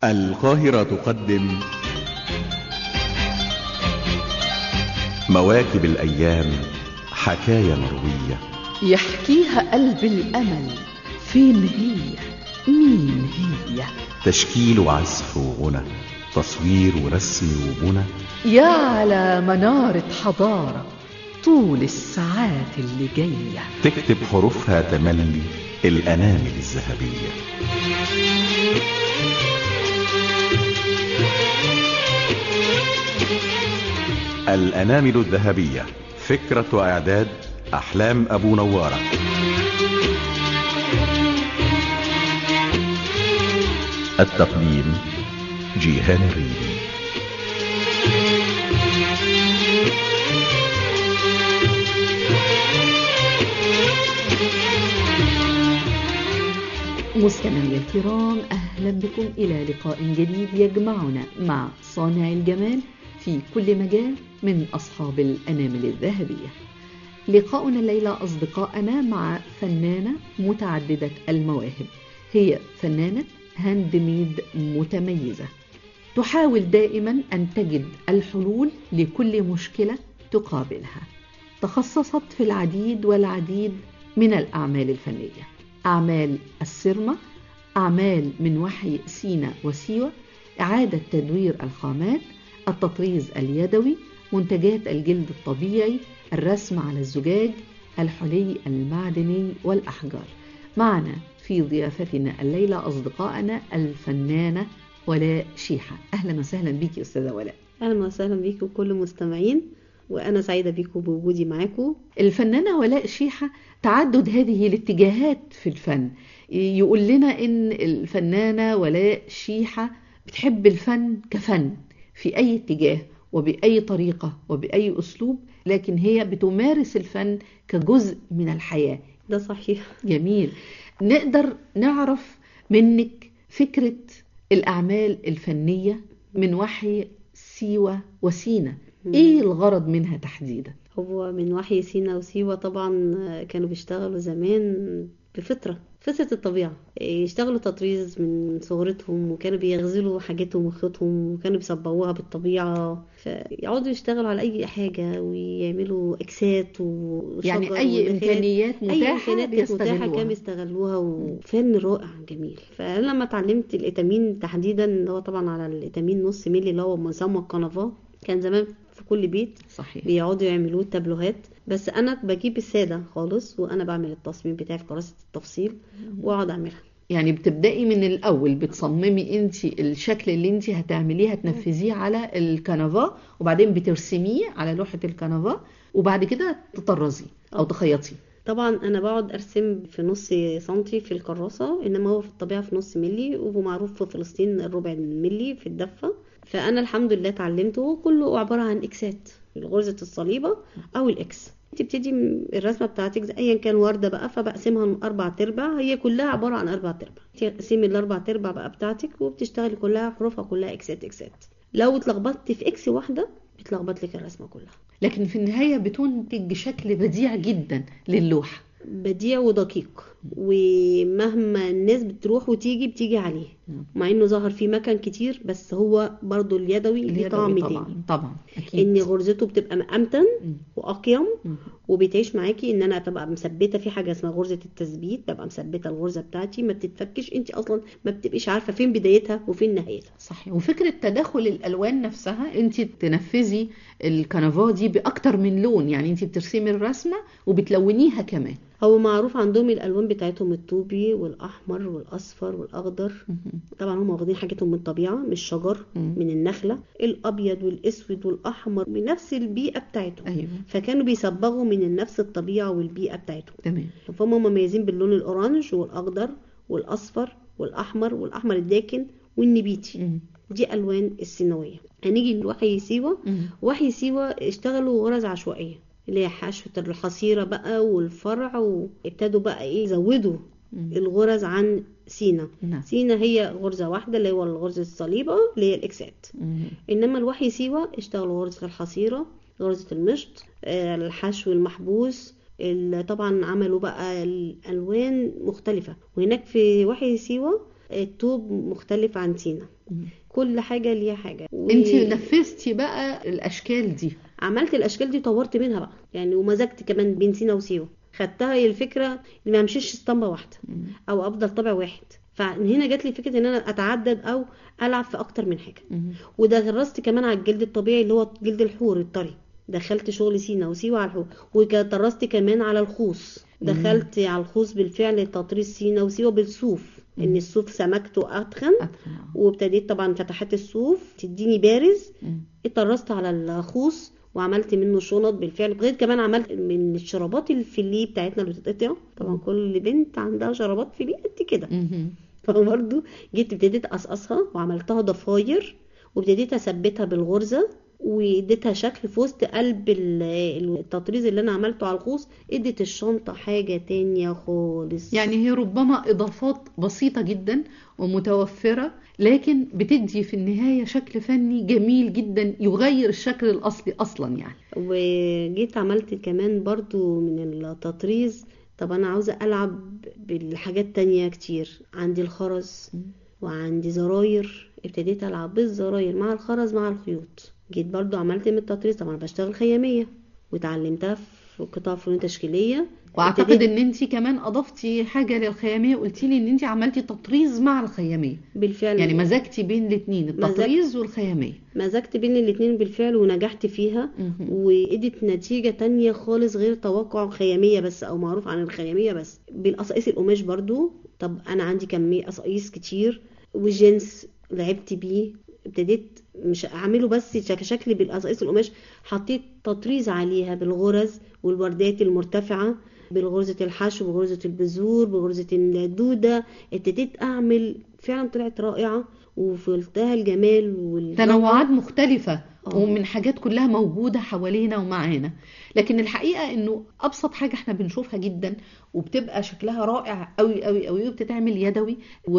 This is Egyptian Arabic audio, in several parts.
القاهرة تقدم مواكب الأيام حكاية مروية يحكيها قلب الأمل فين هي مين هي تشكيل وعزف وغنى تصوير ورسم وبنى يا على منارة حضارة طول الساعات اللي جاية تكتب حروفها تملي الأنامل الذهبية الأنامل الذهبية فكرة وإعداد أحلام أبو نوارة التقديم جيهان الريبي مستمعي الكرام أهلا بكم إلى لقاء جديد يجمعنا مع صانع الجمال في كل مجال من أصحاب الأنامل الذهبية لقاؤنا الليلة أصدقائنا مع فنانة متعددة المواهب هي فنانة هاند ميد متميزة تحاول دائما أن تجد الحلول لكل مشكلة تقابلها تخصصت في العديد والعديد من الأعمال الفنية أعمال السرمة أعمال من وحي سينا وسيوة إعادة تدوير الخامات التطريز اليدوي منتجات الجلد الطبيعي الرسم على الزجاج الحلي المعدني والأحجار معنا في ضيافتنا الليلة أصدقائنا الفنانة ولاء شيحة أهلا وسهلا بك أستاذة ولاء اهلا وسهلا بيكم كل مستمعين وانا سعيده بيكم بوجودي معاكم الفنانة ولاء شيحة تعدد هذه الاتجاهات في الفن يقول لنا إن الفنانة ولاء شيحة بتحب الفن كفن في أي اتجاه وبأي طريقة وبأي أسلوب لكن هي بتمارس الفن كجزء من الحياة ده صحيح جميل نقدر نعرف منك فكرة الأعمال الفنية من وحي سيوة وسينا إيه الغرض منها تحديدا؟ هو من وحي سينا وسيوة طبعا كانوا بيشتغلوا زمان بفطرة فطرة الطبيعة يشتغلوا تطريز من صغرتهم وكانوا بيغزلوا حاجتهم وخيطهم وكانوا بيصبغوها بالطبيعة فيقعدوا يشتغلوا على أي حاجة ويعملوا إكسات وشجر يعني أي ونخيل. إمكانيات أي متاحة إمكانيات كانت متاحة كانوا بيستغلوها بيستغلوها وفن رائع جميل فأنا لما اتعلمت الإتامين تحديدا اللي هو طبعا على الإتامين نص ملي اللي هو مسمى الكنفاه كان زمان في كل بيت صحيح بيقعدوا يعملوه تابلوهات بس انا بجيب الساده خالص وانا بعمل التصميم بتاعي في كراسه التفصيل واقعد اعملها يعني بتبدأي من الأول بتصممي انت الشكل اللي انت هتعمليه هتنفذيه على الكنفا وبعدين بترسميه على لوحة الكنفا وبعد كده تطرزيه أو آه. تخيطيه طبعا انا بقعد ارسم في نص سنتي في الكراسه انما هو في الطبيعه في نص ملي وهو معروف في فلسطين الربع ملي في الدفه فانا الحمد لله اتعلمته كله عباره عن اكسات غرزه الصليبه او الاكس تبتدي م- الرسمه بتاعتك زي- ايا كان ورده بقى فبقسمها اربع تربع هي كلها عباره عن اربع تربع تقسمي الاربع تربع بقى بتاعتك وبتشتغلي كلها حروفها كلها اكسات اكسات لو اتلخبطت في اكس واحده بتلخبط لك الرسمه كلها لكن في النهاية بتنتج شكل بديع جدا للوحة بديع ودقيق ومهما الناس بتروح وتيجي بتيجي عليه نعم. مع انه ظهر فيه مكان كتير بس هو برضو اليدوي ليه اليدوي طعم تاني طبعا طبعا أكيد ان غرزته بتبقى امتن مم. واقيم مم. وبتعيش معاكي ان انا ببقى مثبته في حاجه اسمها غرزه التثبيت ببقى مثبته الغرزه بتاعتي ما بتتفكش انت اصلا ما بتبقيش عارفه فين بدايتها وفين نهايتها صحيح وفكرة تداخل الألوان نفسها انت تنفذي الكنفا دي بأكتر من لون يعني انت بترسمي الرسمة وبتلونيها كمان هو معروف عندهم الالوان بتاعتهم الطوبي والاحمر والاصفر والاخضر مهم. طبعا هم واخدين حاجتهم من الطبيعه من الشجر مم. من النخله الابيض والاسود والاحمر من نفس البيئه بتاعتهم أيوه فكانوا بيصبغوا من نفس الطبيعه والبيئه بتاعتهم تمام فهم مميزين باللون الاورانج والاخضر والاصفر والاحمر والاحمر الداكن والنبيتي مم. دي الوان السينويه هنيجي لوحي سيوه مم. وحي سيوه اشتغلوا غرز عشوائيه اللي هي حشوة الحصيرة بقى والفرع وابتدوا بقى ايه يزودوا مم. الغرز عن سينا نعم سينا هي غرزة واحدة اللي هو الغرزة الصليبة اللي هي الإكسات مم. إنما الوحي سيوة اشتغلوا غرزة الحصيرة غرزة المشط آه، الحشو المحبوس ال- طبعا عملوا بقى الألوان مختلفة وهناك في وحي سيوة الطوب مختلف عن سينا كل حاجه ليها حاجه و- انت نفذتي بقى الاشكال دي عملت الاشكال دي طورت منها بقى يعني ومزجت كمان بين سينا وسيو خدتها هي الفكره ان ما امشيش اسطمبه واحده او افضل طابع واحد فهنا جات لي فكره ان انا اتعدد او العب في اكتر من حاجه ودرست كمان على الجلد الطبيعي اللي هو جلد الحور الطري دخلت شغل سينا وسيوة على الحور ودرست كمان على الخوص دخلت على الخوص بالفعل تطريز سينا وسيوة بالصوف ان الصوف سمكته اتخن وابتديت طبعا فتحات الصوف تديني بارز اتطرزت على الخوص وعملت منه شنط بالفعل غير كمان عملت من الشرابات الفيليه بتاعتنا اللي بتتقطع طبعا كل بنت عندها شرابات فيليه قد كده مهم. فبرضه جيت ابتديت اقصقصها وعملتها ضفاير وابتديت اثبتها بالغرزه واديتها شكل في وسط قلب ال- التطريز اللي انا عملته على الخوص ادت الشنطه حاجه تانية خالص يعني هي ربما اضافات بسيطه جدا ومتوفره لكن بتدي في النهايه شكل فني جميل جدا يغير الشكل الاصلي اصلا يعني وجيت عملت كمان برضو من التطريز طب انا عاوزه العب بالحاجات تانية كتير عندي الخرز وعندي زراير ابتديت العب بالزراير مع الخرز مع الخيوط جيت برضو عملت من التطريز طبعا بشتغل خياميه وتعلمتها في قطاع فنون تشكيليه واعتقد ابتديت ان انت كمان اضفتي حاجه للخياميه قلتي لي ان انت عملتي تطريز مع الخياميه بالفعل يعني مزجتي بين الاثنين التطريز والخياميه مزجت بين الاتنين بالفعل ونجحت فيها مهم. وادت نتيجة تانية خالص غير توقع خيامية بس او معروف عن الخيامية بس بالقصاقيس القماش برضو طب انا عندي كمية قصاقيس كتير والجنس لعبت بيه ابتديت مش اعمله بس شك- شكل بالقصاقيس القماش حطيت تطريز عليها بالغرز والوردات المرتفعة بالغرزة الحشو بغرزة البذور بغرزة الدودة ابتديت اعمل فعلا طلعت رائعة وفي منتهى الجمال والروعة. تنوعات مختلفة آه. ومن حاجات كلها موجودة حوالينا ومعانا لكن الحقيقة انه ابسط حاجة احنا بنشوفها جدا وبتبقى شكلها رائع قوي قوي قوي وبتتعمل يدوي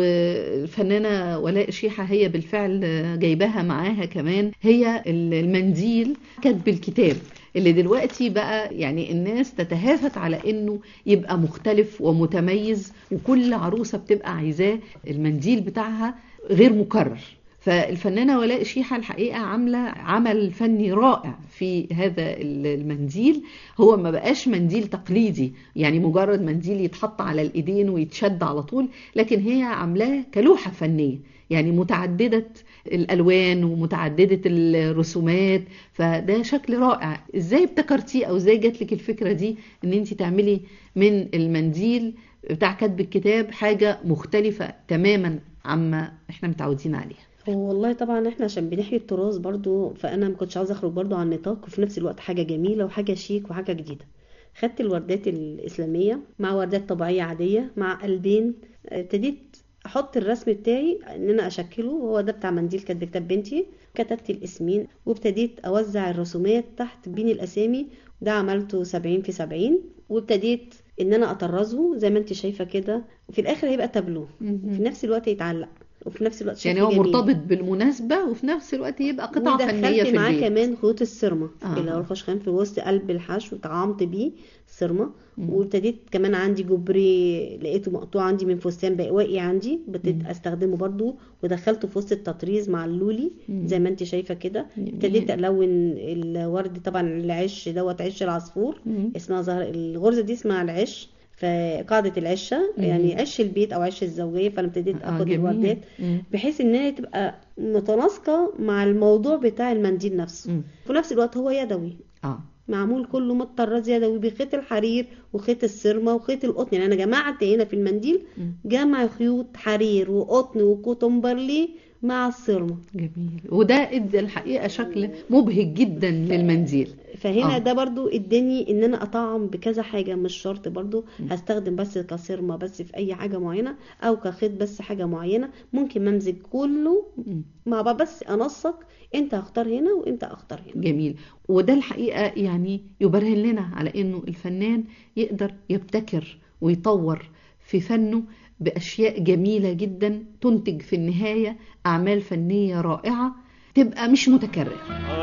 والفنانة ولاء شيحة هي بالفعل جايباها معاها كمان هي المنديل كتب الكتاب اللي دلوقتي بقى يعني الناس تتهافت على انه يبقى مختلف ومتميز وكل عروسة بتبقى عايزاه المنديل بتاعها غير مكرر فالفنانة ولاء شيحة الحقيقة عاملة عمل فني رائع في هذا المنديل هو ما بقاش منديل تقليدي يعني مجرد منديل يتحط على الإيدين ويتشد على طول لكن هي عاملاه كلوحة فنية يعني متعددة الألوان ومتعددة الرسومات فده شكل رائع ازاي ابتكرتيه او ازاي جات لك الفكرة دي ان انت تعملي من المنديل بتاع كتب الكتاب حاجة مختلفة تماما عما احنا متعودين عليها هو والله طبعا احنا عشان بنحيي التراث برضو فانا ما كنتش عاوزه اخرج برضو عن النطاق وفي نفس الوقت حاجه جميله وحاجه شيك وحاجه جديده خدت الوردات الاسلاميه مع وردات طبيعيه عاديه مع قلبين ابتديت احط الرسم بتاعي ان انا اشكله هو ده بتاع منديل كاتب كتاب بنتي كتبت الاسمين وابتديت اوزع الرسومات تحت بين الاسامي ده عملته سبعين في سبعين وابتديت ان انا اطرزه زي ما انت شايفه كده وفي الاخر هيبقى تابلو في نفس الوقت يتعلق وفي نفس الوقت يعني شكل هو جميل. مرتبط بالمناسبة وفي نفس الوقت يبقى قطعة فنية ودخلت في معاه البيت كمان خيوط السرمة آه. اللي هو الخشخان في وسط قلب الحشو طعمت بيه سرمة مم. وابتديت كمان عندي جبري لقيته مقطوع عندي من فستان بقى واقي عندي ابتديت مم. استخدمه برضو ودخلته في وسط التطريز مع اللولي مم. زي ما انت شايفة كده جميل. ابتديت الون الورد طبعا العش دوت عش العصفور مم. اسمها زهر الغرزة دي اسمها العش فقاعدة العشة مم. يعني عش البيت او عش الزوجية فانا ابتديت آه، اخد جميل. الوردات مم. بحيث ان هي تبقى متناسقة مع الموضوع بتاع المنديل نفسه مم. في نفس الوقت هو يدوي اه معمول كله متطرز يدوي بخيط الحرير وخيط السرمة وخيط القطن يعني انا جمعت هنا في المنديل مم. جمع خيوط حرير وقطن وكوتون بارلي مع السرمة جميل وده ادى الحقيقة شكل مبهج جدا للمنديل فهنا آه. ده برضو اداني ان انا اطعم بكذا حاجة مش شرط برضو مم. هستخدم بس كسرمة بس في اي حاجة معينة او كخيط بس حاجة معينة ممكن ممزج كله مم. مع بعض بس انسق انت هختار هنا وانت اختار هنا جميل وده الحقيقة يعني يبرهن لنا على انه الفنان يقدر يبتكر ويطور في فنه بأشياء جميلة جدا تنتج في النهاية أعمال فنية رائعة تبقى مش متكررة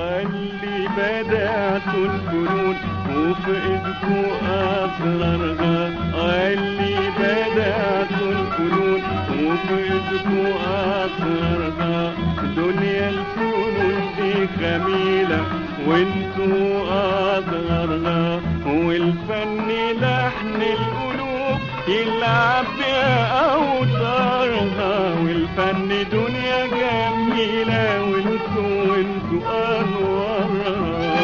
اللي بدأت الفنون وفي ايدكو اسرارها اللي بدأت الفنون وفي ايدكوا اثرها دنيا الفنون دي جميلة وانتوا اثرها والفن لحن القلوب يلعب بأوتارها والفن دنيا جميلة وانتوا وانتوا انوارها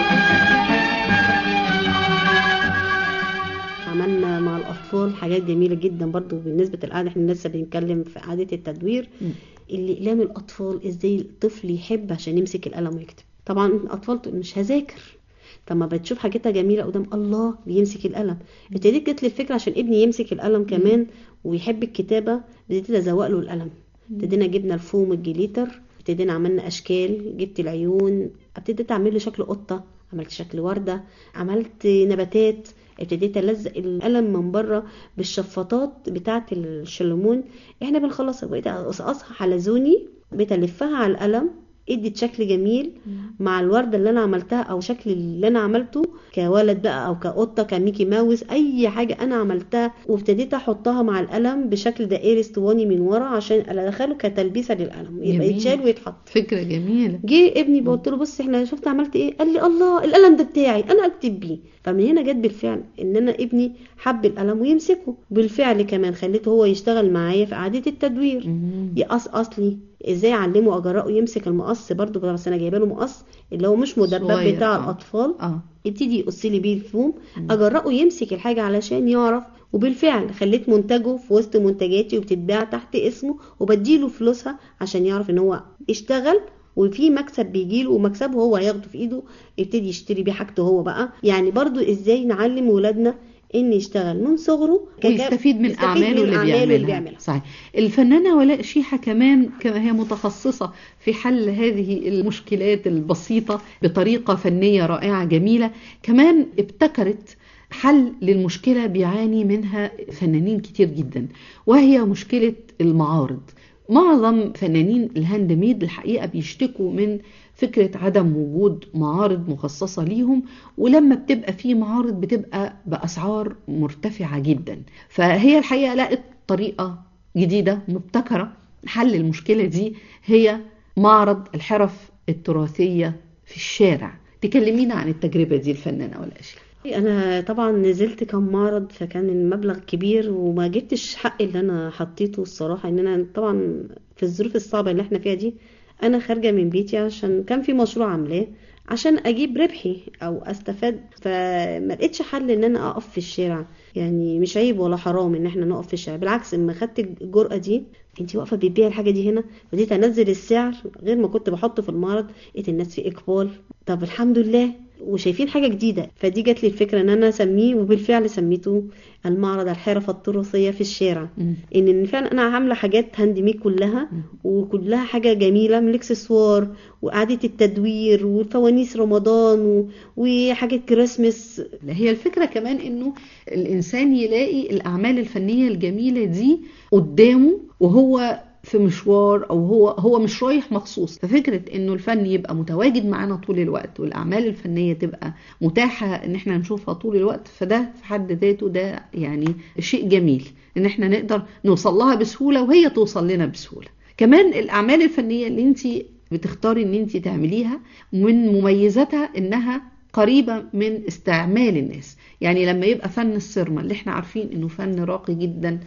عملنا مع الأطفال حاجات جميلة جدا برضو بالنسبة للقعدة احنا لسه بنتكلم في قعدة التدوير مم. اللي إقلام الأطفال ازاي الطفل يحب عشان يمسك القلم ويكتب طبعا الأطفال تقول مش هذاكر طب ما بتشوف حاجتها جميلة قدام الله بيمسك القلم ابتديت جت لي الفكرة عشان ابني يمسك القلم كمان ويحب الكتابة ابتديت ازوق له القلم ابتدينا جبنا الفوم الجليتر ابتدينا عملنا اشكال جبت العيون ابتديت اعمل له شكل قطة عملت شكل وردة عملت نباتات ابتديت الزق القلم من بره بالشفاطات بتاعه الشلمون احنا بنخلصها بقيت اقصقصها حلزوني بقيت الفها على القلم ادت شكل جميل مع الورده اللي انا عملتها او شكل اللي انا عملته كولد بقى او كقطه كميكي ماوس اي حاجه انا عملتها وابتديت احطها مع القلم بشكل دائري اسطواني من ورا عشان ادخله كتلبيسه للقلم يبقى جميل. يتشال ويتحط فكرة جميلة جه ابني قلت له بص احنا شفت عملت ايه قال لي الله القلم ده بتاعي انا اكتب بيه فمن هنا جت بالفعل ان انا ابني حب القلم ويمسكه بالفعل كمان خليته هو يشتغل معايا في قعده التدوير مم. يقصقص لي ازاي اعلمه اجرأه يمسك المقص برضو بس انا جايبه له مقص اللي هو مش مدبب صغير، بتاع آه. الاطفال اه يبتدي يقص لي بيه الفوم اجرأه يمسك الحاجه علشان يعرف وبالفعل خليت منتجه في وسط منتجاتي وبتتباع تحت اسمه وبديله فلوسها عشان يعرف ان هو اشتغل وفي مكسب بيجيله ومكسبه هو هياخده في ايده يبتدي يشتري بيه حاجته هو بقى يعني برضو ازاي نعلم ولادنا ان يشتغل من صغره ويستفيد من يستفيد اعماله اللي بيعملها. بيعملها صحيح الفنانه ولاء شيحه كمان كما هي متخصصه في حل هذه المشكلات البسيطه بطريقه فنيه رائعه جميله كمان ابتكرت حل للمشكله بيعاني منها فنانين كتير جدا وهي مشكله المعارض معظم فنانين الهاند ميد الحقيقه بيشتكوا من فكره عدم وجود معارض مخصصه ليهم ولما بتبقى في معارض بتبقى باسعار مرتفعه جدا فهي الحقيقه لقت طريقه جديده مبتكره حل المشكله دي هي معرض الحرف التراثيه في الشارع تكلمينا عن التجربه دي الفنانه ولا شيء انا طبعا نزلت كم معرض فكان المبلغ كبير وما جبتش حق اللي انا حطيته الصراحه ان انا طبعا في الظروف الصعبه اللي احنا فيها دي انا خارجه من بيتي عشان كان في مشروع عاملاه عشان اجيب ربحي او استفاد فما لقيتش حل ان انا اقف في الشارع يعني مش عيب ولا حرام ان احنا نقف في الشارع بالعكس اما خدت الجرأة دي انت واقفه بتبيع الحاجه دي هنا بديت انزل السعر غير ما كنت بحطه في المعرض لقيت الناس في اقبال طب الحمد لله وشايفين حاجه جديده فدي جات لي الفكره ان انا اسميه وبالفعل سميته المعرض الحرف التراثيه في الشارع مم. ان فعلا انا عامله حاجات هاند ميد كلها وكلها حاجه جميله من الاكسسوار وقعده التدوير وفوانيس رمضان و... وحاجات كريسمس هي الفكرة كمان انه الانسان يلاقي الاعمال الفنية الجميلة دي قدامه وهو في مشوار او هو هو مش رايح مخصوص ففكرة انه الفن يبقى متواجد معانا طول الوقت والاعمال الفنية تبقى متاحة ان احنا نشوفها طول الوقت فده في حد ذاته ده يعني شيء جميل ان احنا نقدر نوصل لها بسهولة وهي توصل لنا بسهولة كمان الاعمال الفنية اللي انت بتختاري ان انت تعمليها من مميزاتها انها قريبة من استعمال الناس يعني لما يبقى فن السيرما اللي احنا عارفين انه فن راقي جدا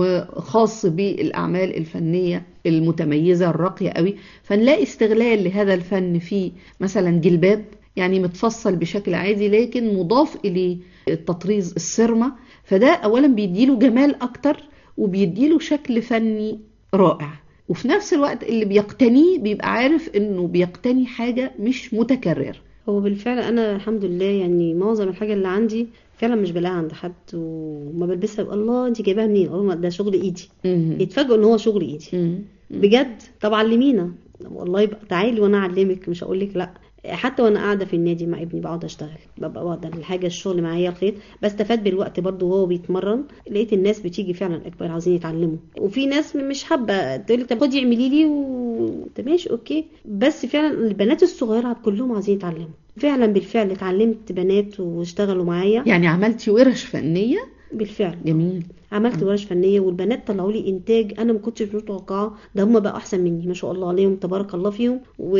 وخاص بالاعمال الفنية المتميزة الراقية قوي فنلاقي استغلال لهذا الفن في مثلا جلباب يعني متفصل بشكل عادي لكن مضاف اليه التطريز السيرما فده اولا بيديله جمال اكتر وبيديله شكل فني رائع وفي نفس الوقت اللي بيقتنيه بيبقى عارف انه بيقتني حاجة مش متكررة هو بالفعل انا الحمد لله يعني معظم الحاجه اللي عندي فعلا مش بلاقيها عند حد وما بلبسها يقول الله انت جايباها منين اقول لهم ده شغل ايدي مم. يتفاجئوا ان هو شغل ايدي مم. بجد طب علمينا والله يبقى تعالي وانا اعلمك مش هقول لك لا حتى وانا قاعده في النادي مع ابني بقعد اشتغل ببقى بقدر الحاجه الشغل معايا الخيط بستفاد بالوقت برضو وهو بيتمرن لقيت الناس بتيجي فعلا اكبر عاوزين يتعلموا وفي ناس مش حابه تقول لي طب خدي اعملي لي و... طب ماشي اوكي بس فعلا البنات الصغيره كلهم عاوزين يتعلموا فعلا بالفعل اتعلمت بنات واشتغلوا معايا يعني عملتي ورش فنية بالفعل جميل عملت ورش فنيه والبنات طلعوا لي انتاج انا ما كنتش متوقعاه ده هم بقى احسن مني ما شاء الله عليهم تبارك الله فيهم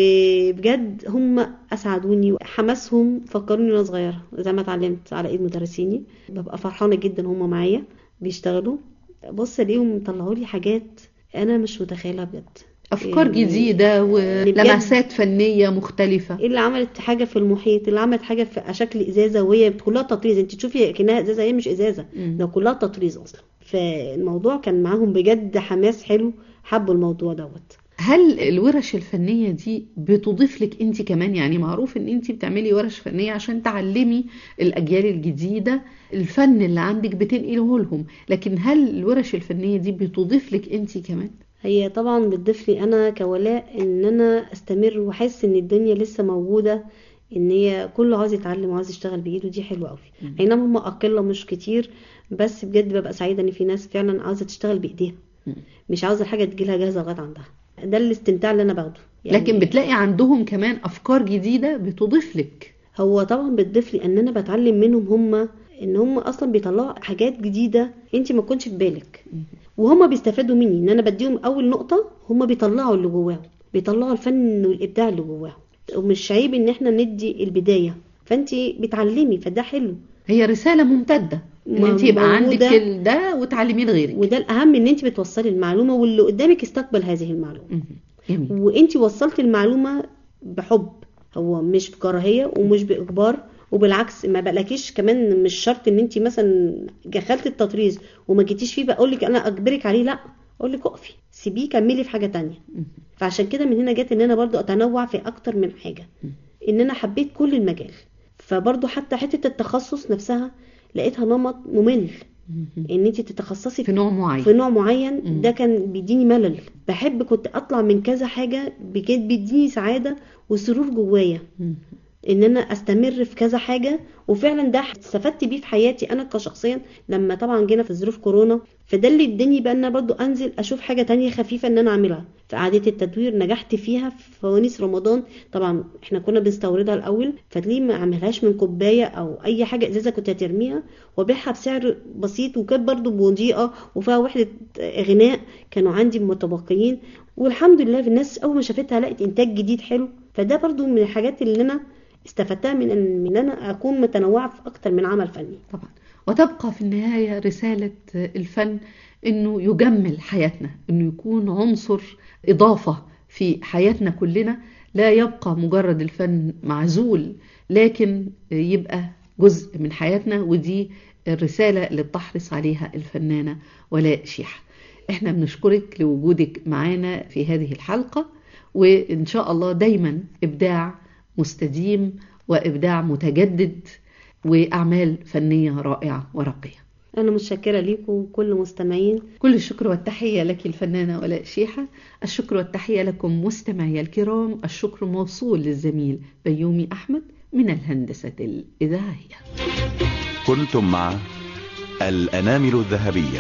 وبجد هم اسعدوني وحماسهم فكروني وانا صغيره زي ما اتعلمت على ايد مدرسيني ببقى فرحانه جدا هم معايا بيشتغلوا بص الاقيهم طلعوا لي حاجات انا مش متخيلها بجد افكار يعني- جديده ولمسات فنيه مختلفه اللي عملت حاجه في المحيط اللي عملت حاجه في شكل ازازه وهي كلها تطريز انت تشوفي كانها ازازه هي مش ازازه مم. ده كلها تطريز اصلا فالموضوع كان معاهم بجد حماس حلو حبوا الموضوع دوت هل الورش الفنية دي بتضيف لك انت كمان يعني معروف ان انت بتعملي ورش فنية عشان تعلمي الاجيال الجديدة الفن اللي عندك بتنقله لهم لكن هل الورش الفنية دي بتضيف لك انت كمان هي طبعا بتضيف لي انا كولاء ان انا استمر واحس ان الدنيا لسه موجوده ان هي كله عاوز يتعلم وعاوز يشتغل بايده دي حلوه قوي مم. اي نعم هم اقله مش كتير بس بجد ببقى سعيده ان في ناس فعلا عاوزه تشتغل بايديها مم. مش عاوزه الحاجه تجيلها جاهزه لغايه عندها ده الاستمتاع اللي انا باخده لكن بتلاقي عندهم كمان افكار جديدة بتضيف لك هو طبعا بتضيف لي ان انا بتعلم منهم هم ان هم اصلا بيطلعوا حاجات جديده انت ما كنتش في بالك وهم بيستفادوا مني ان انا بديهم اول نقطه هم بيطلعوا اللي جواهم بيطلعوا الفن والابداع اللي جواهم ومش عيب ان احنا ندي البدايه فانت بتعلمي فده حلو هي رسالة ممتدة ان م- انت يبقى عندك موجودة. ال- ده وتعلميه لغيرك وده الاهم ان انت بتوصلي المعلومه واللي قدامك استقبل هذه المعلومه مم. جميل وانت وصلت المعلومه بحب هو مش بكراهيه ومش باجبار وبالعكس ما بقلكيش كمان مش شرط ان انت مثلا دخلت التطريز وما جيتيش فيه بقول لك انا اجبرك عليه لا اقول لك اقفي سيبيه كملي في حاجه تانية مم. فعشان كده من هنا جت ان انا برضو اتنوع في اكتر من حاجه ان انا حبيت كل المجال فبرضو حتى حته التخصص نفسها لقيتها نمط ممل مم. ان انت تتخصصي في نوع معين في نوع معين مم. ده كان بيديني ملل بحب كنت اطلع من كذا حاجه بجد بيديني سعاده وسرور جوايا مم. ان انا استمر في كذا حاجه وفعلا ده استفدت بيه في حياتي انا كشخصيا لما طبعا جينا في ظروف كورونا فده اللي اداني بقى ان انا برضو انزل اشوف حاجه تانية خفيفه ان انا اعملها في قعده التدوير نجحت فيها في فوانيس رمضان طبعا احنا كنا بنستوردها الاول فتلاقيه ما اعملهاش من كوبايه او اي حاجه ازازه كنت هترميها وابيعها بسعر بسيط وكانت برضو مضيئه وفيها وحده غناء كانوا عندي متبقيين والحمد لله الناس اول ما شافتها لقت انتاج جديد حلو فده برضو من الحاجات اللي انا استفدتها من ان من ان انا اكون متنوعه في اكتر من عمل فني طبعا وتبقى في النهاية رسالة الفن انه يجمل حياتنا انه يكون عنصر اضافة في حياتنا كلنا لا يبقى مجرد الفن معزول لكن يبقى جزء من حياتنا ودي الرسالة اللي بتحرص عليها الفنانة ولاء شيحة احنا بنشكرك لوجودك معانا في هذه الحلقة وان شاء الله دايما ابداع مستديم وابداع متجدد واعمال فنيه رائعه وراقيه انا متشكره ليكم وكل مستمعين كل الشكر والتحيه لك الفنانه ولاء شيحه الشكر والتحيه لكم مستمعي الكرام الشكر موصول للزميل بيومي احمد من الهندسه الاذاعيه كنتم مع الأنامل الذهبية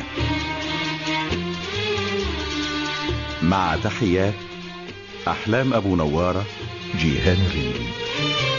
مع تحيات أحلام أبو نوارة جيهان الريلي